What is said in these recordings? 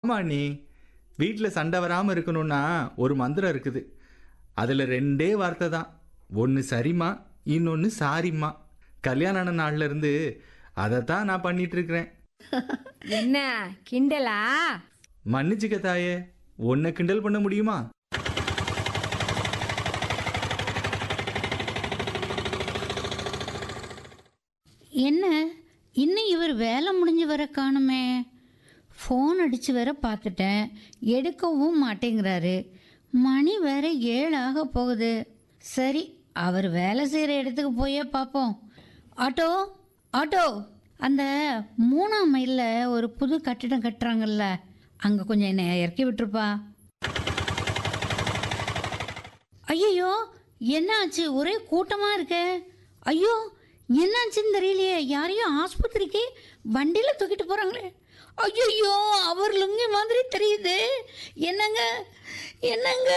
என்னம்மா நீ வீட்டில் சண்டை வராமல் இருக்கணும்னா ஒரு மந்திரம் இருக்குது அதில் ரெண்டே வார்த்தை தான் ஒன்று சரிம்மா இன்னொன்று சாரிம்மா கல்யாணம் ஆன நாள்ல இருந்து அதை தான் நான் பண்ணிட்டு இருக்கிறேன் என்ன கிண்டலா மன்னிச்சுக்க தாயே உன்னை கிண்டல் பண்ண முடியுமா என்ன இன்னும் இவர் வேலை முடிஞ்சு வர காணுமே ஃபோன் அடித்து வேற பார்த்துட்டேன் எடுக்கவும் மாட்டேங்கிறாரு மணி வேற ஏழு ஆக போகுது சரி அவர் வேலை செய்கிற இடத்துக்கு போயே பார்ப்போம் ஆட்டோ ஆட்டோ அந்த மூணாம் மைலில் ஒரு புது கட்டிடம் கட்டுறாங்கல்ல அங்கே கொஞ்சம் என்னை இறக்கி விட்டுருப்பா ஐயோ என்னாச்சு ஒரே கூட்டமாக இருக்கே ஐயோ என்னாச்சுன்னு தெரியலையே யாரையும் ஆஸ்பத்திரிக்கு வண்டியில் தூக்கிட்டு போகிறாங்களே ஐயோ அவர் லுங்கி மாதிரி தெரியுது என்னங்க என்னங்க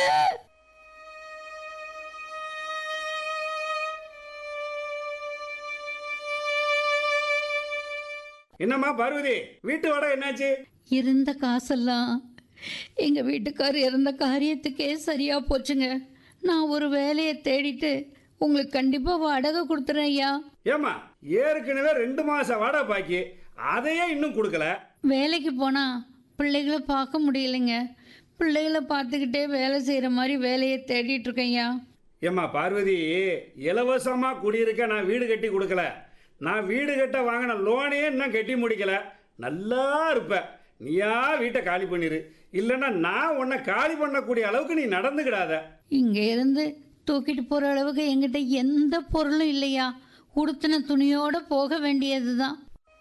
என்னம்மா பார்வதி வீட்டு வாடகை என்னாச்சு இருந்த காசெல்லாம் எங்கள் வீட்டுக்கார் இறந்த காரியத்துக்கே சரியாக போச்சுங்க நான் ஒரு வேலையை தேடிட்டு உங்களுக்கு கண்டிப்பாக வாடகை கொடுத்துறேன் ஐயா ஏம்மா ஏற்கனவே ரெண்டு மாசம் வாடகை பாக்கி அதையே இன்னும் கொடுக்கல வேலைக்கு போனால் பிள்ளைகளை பார்க்க முடியலைங்க பிள்ளைகளை பார்த்துக்கிட்டே வேலை செய்கிற மாதிரி வேலையை தேடிட்டு இருக்கேன்யா ஏம்மா பார்வதி இலவசமா குடியிருக்க நான் வீடு கட்டி கொடுக்கல நான் வீடு கட்ட வாங்கின லோனையே இன்னும் கட்டி முடிக்கல நல்லா இருப்ப நீயா வீட்டை காலி பண்ணிரு இல்லைன்னா நான் உன்னை காலி பண்ணக்கூடிய அளவுக்கு நீ நடந்துக்கிடாத இங்கே இருந்து தூக்கிட்டு போகிற அளவுக்கு என்கிட்ட எந்த பொருளும் இல்லையா உடுத்தின துணியோடு போக வேண்டியது தான்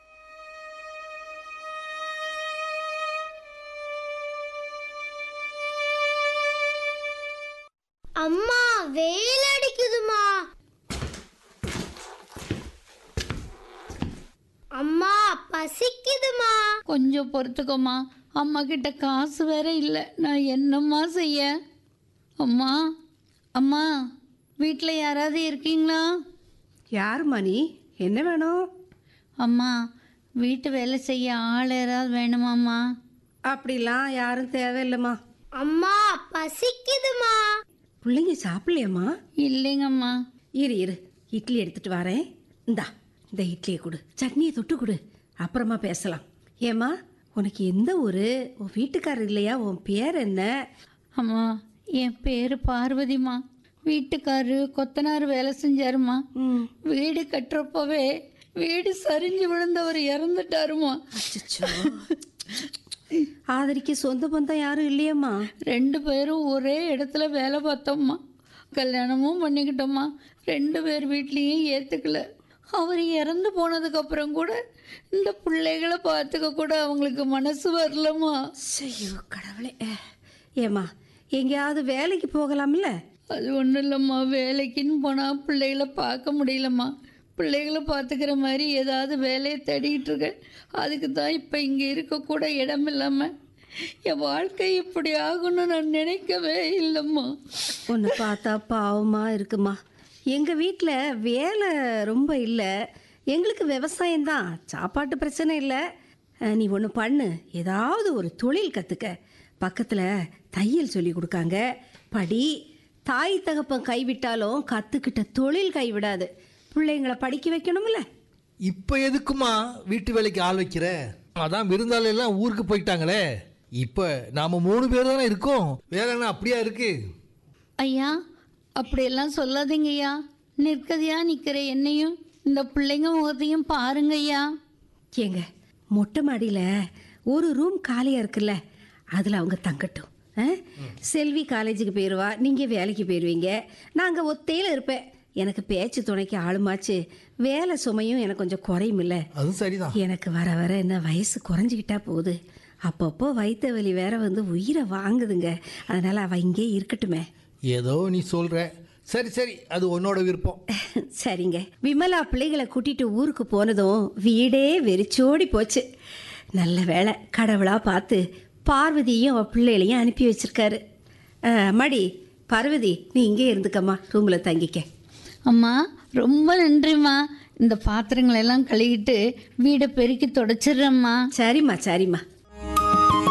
அம்மா வெயில் அடிக்குதுமா அம்மா பசிக்குதுமா கொஞ்சம் பொறுத்துக்கோமா அம்மா கிட்ட காசு வேற இல்லை நான் என்னம்மா செய்ய அம்மா அம்மா வீட்டில் யாராவது இருக்கீங்களா யாரும்மா நீ என்ன வேணும் அம்மா வீட்டு வேலை செய்ய ஆள் யாராவது வேணுமாம்மா அப்படிலாம் யாரும் தேவையில்லைம்மா அம்மா பசிக்குதுமா பிள்ளைங்க சாப்பிடலையம்மா இல்லைங்கம்மா இரு இரு இட்லி எடுத்துட்டு வரேன் இந்தா இந்த இட்லியை கொடு சட்னியை தொட்டு கொடு அப்புறமா பேசலாம் ஏம்மா உனக்கு எந்த ஊரு உன் வீட்டுக்காரர் இல்லையா உன் பேர் என்ன அம்மா என் பேர் பார்வதிம்மா வீட்டுக்காரு கொத்தனார் வேலை செஞ்சாருமா ம் வீடு கட்டுறப்பவே வீடு சரிஞ்சு விழுந்தவர் இறந்துட்டாருமா அச்சச்சோ. ஆதரிக்க சொந்த பந்தம் யாரும் இல்லையம்மா ரெண்டு பேரும் ஒரே இடத்துல வேலை பார்த்தோம்மா கல்யாணமும் பண்ணிக்கிட்டோம்மா ரெண்டு பேர் வீட்லேயும் ஏற்றுக்கல அவர் இறந்து போனதுக்கு அப்புறம் கூட இந்த பிள்ளைகளை பார்த்துக்க கூட அவங்களுக்கு மனசு வரலம்மா ஐயோ கடவுளே ஏம்மா எங்கேயாவது வேலைக்கு போகலாம்ல அது ஒன்றும் இல்லைம்மா வேலைக்குன்னு போனால் பிள்ளைகளை பார்க்க முடியலம்மா பிள்ளைகளை பார்த்துக்கிற மாதிரி ஏதாவது வேலையை தேடிக்கிட்டு இருக்கேன் அதுக்கு தான் இப்போ இங்கே இருக்கக்கூட இடம் இல்லாமல் என் வாழ்க்கை இப்படி ஆகும்னு நான் நினைக்கவே இல்லைம்மா உன்னை பார்த்தா பாவமா இருக்குமா எங்கள் வீட்டில் வேலை ரொம்ப இல்லை எங்களுக்கு விவசாயம்தான் சாப்பாட்டு பிரச்சனை இல்லை அஹ், நீ ஒன்று பண்ணு ஏதாவது ஒரு தொழில் கற்றுக்க பக்கத்தில் தையல் சொல்லி கொடுக்காங்க படி தாய் தகப்பன் கைவிட்டாலும் கற்றுக்கிட்ட தொழில் கைவிடாது பிள்ளைங்களை படிக்க வைக்கணும்ல இப்போ எதுக்குமா வீட்டு வேலைக்கு ஆள் வைக்கிற அதான் விருந்தாளி எல்லாம் ஊருக்கு போயிட்டாங்களே இப்போ நாம மூணு பேர் தானே இருக்கோம் வேலை என்ன அப்படியா இருக்கு ஐயா அப்படியெல்லாம் சொல்லாதீங்க ஐயா நிற்கதையா நிற்கிற என்னையும் இந்த பிள்ளைங்க முகத்தையும் பாருங்க ஐயா ஏங்க மொட்டை மாடியில் ஒரு ரூம் காலியாக இருக்குல்ல அதில் அவங்க தங்கட்டும் ஆ? செல்வி காலேஜுக்கு போயிடுவா நீங்கள் வேலைக்கு போயிடுவீங்க நாங்கள் ஒத்தையில் இருப்பேன் எனக்கு பேச்சு துணைக்கு ஆளுமாச்சு வேலை சுமையும் எனக்கு கொஞ்சம் குறையுமில்ல அதுவும் சரிதான் எனக்கு வர வர என்ன வயசு குறைஞ்சிக்கிட்டா போகுது அப்பப்போ வயிற்று வலி வேற வந்து உயிரை வாங்குதுங்க அதனால் அவள் இங்கே இருக்கட்டுமே ஏதோ நீ சொல்ற சரி சரி அது உன்னோட விருப்பம் சரிங்க விமலா பிள்ளைகளை கூட்டிட்டு ஊருக்கு போனதும் வீடே வெறிச்சோடி போச்சு நல்ல வேளை கடவுளா பார்த்து பார்வதியும் அவ பிள்ளைகளையும் அனுப்பி வச்சிருக்காரு அஹ், மடி பார்வதி நீ இங்கே இருந்துக்கம்மா ரூமில் தங்கிக்க அம்மா ரொம்ப நன்றிம்மா இந்த பாத்திரங்களை எல்லாம் கழுவிட்டு வீடை பெருக்கி தொடச்சிடுறேம்மா சரிம்மா சரிம்மா